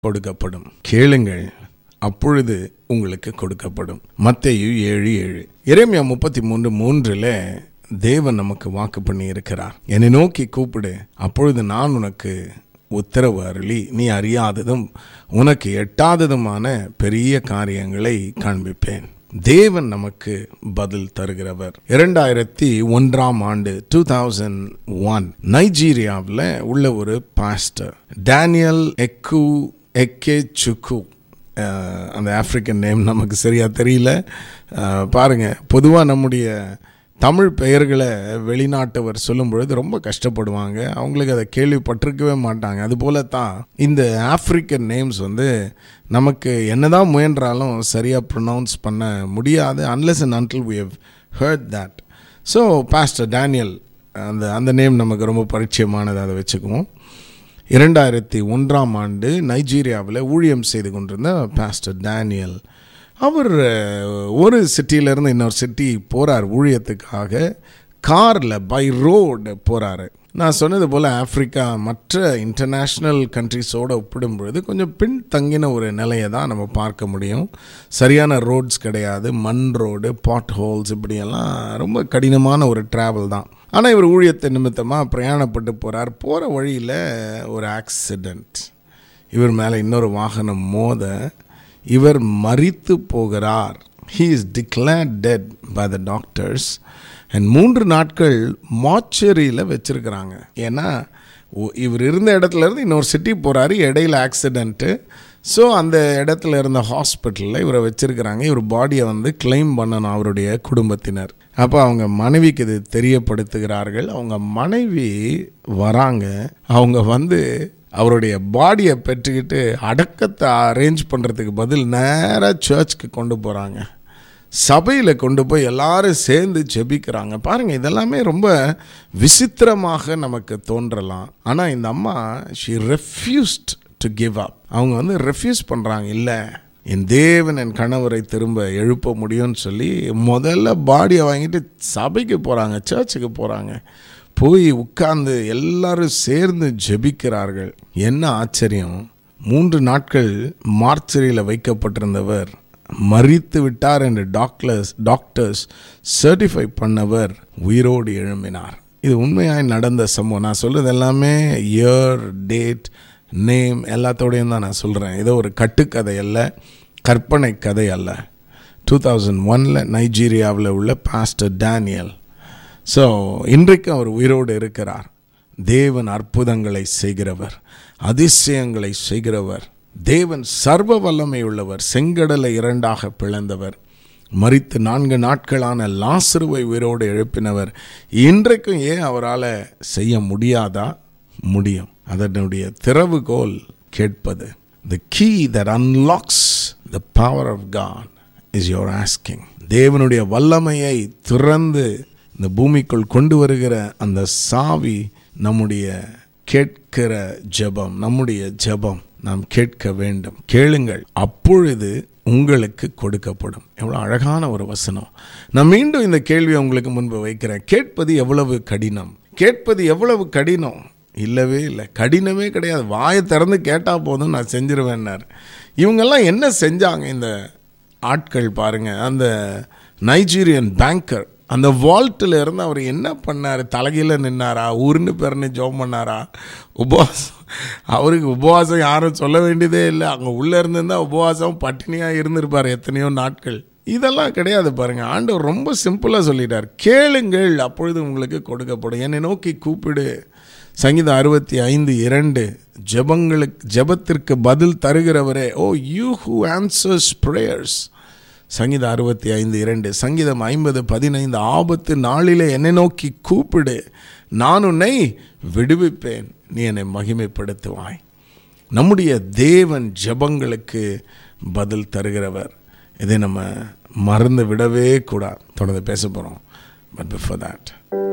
கொடுக்கப்படும் கேளுங்கள் அப்பொழுது உங்களுக்கு கொடுக்கப்படும் மத்தேயு ஏழு ஏழு எரேமியா முப்பத்தி மூன்று மூன்றுல தேவன் நமக்கு வாக்கு பண்ணி இருக்கிறார் என்னை நோக்கி கூப்பிடு அப்பொழுது நான் உனக்கு உத்தரவு அருளி நீ அறியாததும் உனக்கு எட்டாததுமான பெரிய காரியங்களை காண்பிப்பேன் தேவன் நமக்கு பதில் தருகிறவர் இரண்டாயிரத்தி ஒன்றாம் ஆண்டு டூ தௌசண்ட் ஒன் நைஜீரியாவில் உள்ள ஒரு பாஸ்டர் டேனியல் எக்கு எக்கே சுக்கு அஹ், அந்த ஆப்பிரிக்கன் நேம் நமக்கு சரியா தெரியல அஹ், பாருங்க பொதுவாக நம்முடைய தமிழ் பெயர்களை வெளிநாட்டவர் சொல்லும் பொழுது ரொம்ப கஷ்டப்படுவாங்க அவங்களுக்கு அதை கேள்விப்பட்டிருக்கவே மாட்டாங்க அதுபோல தான் இந்த ஆப்பிரிக்கன் நேம்ஸ் வந்து நமக்கு என்னதான் முயன்றாலும் சரியாக ப்ரொனவுன்ஸ் பண்ண முடியாது unless and until we have heard that so pastor Daniel அந்த அந்த நேம் நமக்கு ரொம்ப பரிச்சயமானது அதை வச்சுக்குவோம் இரண்டாயிரத்தி ஒன்றாம் ஆண்டு நைஜீரியாவில் ஊழியம் செய்து கொண்டிருந்த பாஸ்டர் டேனியல் அவர் அஹ், ஒரு சிட்டியிலேருந்து இன்னொரு சிட்டி போகிறார் ஊழியத்துக்காக காரில் பை ரோடு போகிறாரு நான் சொன்னது போல் ஆப்பிரிக்கா மற்ற இன்டர்நேஷ்னல் கண்ட்ரிஸோடு ஒப்பிடும் பொழுது கொஞ்சம் பின்தங்கின ஒரு நிலையை தான் நம்ம பார்க்க முடியும் சரியான ரோட்ஸ் கிடையாது மண் ரோடு பாட் ஹோல்ஸ் இப்படியெல்லாம் ரொம்ப கடினமான ஒரு ட்ராவல் தான் ஆனால் இவர் ஊழியத்தை நிமித்தமாக பிரயாணப்பட்டு போகிறார் போகிற வழியில் ஒரு ஆக்சிடெண்ட் இவர் மேலே இன்னொரு வாகனம் மோத இவர் மரித்து போகிறார் he is declared dead by the doctors and மூன்று நாட்கள் மாச்சரியில் வச்சுருக்கிறாங்க ஏன்னா ஒ- இவர் இருந்த இடத்துல இருந்து இன்னொரு சிட்டி போகிறாரு இடையில ஆக்சிடெண்ட்டு ஸோ அந்த இடத்துல இருந்த ஹாஸ்பிட்டலில் இவரை வச்சுருக்கிறாங்க இவர் பாடியை வந்து கிளைம் பண்ணணும் அவருடைய குடும்பத்தினர் அப்போ அவங்க மனைவிக்கு இது தெரியப்படுத்துகிறார்கள் அவங்க மனைவி வராங்க அவங்க வந்து அவருடைய பாடியை பெற்றுக்கிட்டு அடக்கத்தை அரேஞ்ச் பண்ணுறதுக்கு பதில் நேராக சர்ச்சுக்கு கொண்டு போகிறாங்க சபையில் கொண்டு போய் எல்லாரும் சேர்ந்து ஜெபிக்கிறாங்க பாருங்கள் இதெல்லாமே ரொம்ப விசித்திரமாக நமக்கு தோன்றலாம் ஆனால் இந்த அம்மா she refused to give up அவங்க வந்து ரெஃப்யூஸ் பண்ணுறாங்க இல்லை என் தேவன் என் கணவரை திரும்ப எழுப்ப முடியும்னு சொல்லி முதல்ல பாடியை வாங்கிட்டு சபைக்கு போகிறாங்க சர்ச்சுக்கு போகிறாங்க போய் உட்கார்ந்து எல்லாரும் சேர்ந்து ஜெபிக்கிறார்கள் என்ன ஆச்சரியம் மூன்று நாட்கள் மார்ச்சரியில் வைக்கப்பட்டிருந்தவர் மறித்து விட்டார் என்று டாக்டர்ஸ் டாக்டர்ஸ் சர்டிஃபை பண்ணவர் உயிரோடு எழும்பினார் இது உண்மையாய் நடந்த சம்பவம் நான் சொல்றது எல்லாமே இயர் டேட் நேம் எல்லாத்தோடையும் தான் நான் சொல்கிறேன் ஏதோ ஒரு கட்டுக்கதை அல்ல கற்பனை கதை அல்ல டூ தௌசண்ட் ஒனில் நைஜீரியாவில் உள்ள பாஸ்டர் டேனியல் ஸோ இன்றைக்கும் அவர் உயிரோடு இருக்கிறார் தேவன் அற்புதங்களை செய்கிறவர் அதிசயங்களை செய்கிறவர் தேவன் சர்வ வல்லமை உள்ளவர் செங்கடலை இரண்டாக பிளந்தவர் மரித்து நான்கு நாட்களான லாசருவை உயிரோடு எழுப்பினவர் இன்றைக்கும் ஏன் அவரால் செய்ய முடியாதா முடியும் அதனுடைய திறவுகோல் கேட்பது the key that unlocks the power of God is your asking தேவனுடைய வல்லமையை திறந்து இந்த பூமிக்குள் கொண்டு வருகிற அந்த சாவி நம்முடைய கேட்கிற ஜெபம் நம்முடைய ஜெபம் நாம் கேட்க வேண்டும் கேளுங்கள் அப்பொழுது உங்களுக்கு கொடுக்கப்படும் எவ்வளோ அழகான ஒரு வசனம் நான் மீண்டும் இந்த கேள்வியை உங்களுக்கு முன்பு வைக்கிறேன் கேட்பது எவ்வளவு கடினம் கேட்பது எவ்வளவு கடினம் இல்லவே இல்லை கடினமே கிடையாது வாயை திறந்து கேட்டால் போதும் நான் செஞ்சிருவேன்னார் இவங்கெல்லாம் என்ன செஞ்சாங்க இந்த ஆட்கள் பாருங்க அந்த நைஜீரியன் பேங்கர் அந்த வால்ட்டில் இருந்து அவர் என்ன பண்ணார் தலைகீழ நின்னாரா உருண்டு பெருன்னு ஜோம் பண்ணாரா உபவாசம் அவருக்கு உபவாசம் யாரும் சொல்ல வேண்டியதே இல்லை அங்கே உள்ளே இருந்திருந்தா உபவாசம் பட்டினியாக இருந்திருப்பார் எத்தனையோ நாட்கள் இதெல்லாம் கிடையாது பாருங்க ஆண்டவர் ரொம்ப சிம்பிளாக சொல்லிட்டார் கேளுங்கள் அப்பொழுது உங்களுக்கு கொடுக்கப்படும் என்னை நோக்கி கூப்பிடு சங்கீதம் அறுபத்தி ஐந்து இரண்டு ஜெபங்களுக்கு ஜெபத்திற்கு பதில் தருகிறவரே O you who answers prayers சங்கீதம் அறுபத்தி ஐந்து இரண்டு சங்கீதம் ஐம்பது பதினைந்து ஆபத்து நாளிலே என்னை நோக்கி கூப்பிடு நான் உன்னை விடுவிப்பேன் நீ என்னை மகிமைப்படுத்துவாய் நம்முடைய தேவன் ஜெபங்களுக்கு பதில் தருகிறவர் இதை நம்ம மறந்து விடவே கூடாது தொடர்ந்து பேச போகிறோம் பட் பிஃபோர் that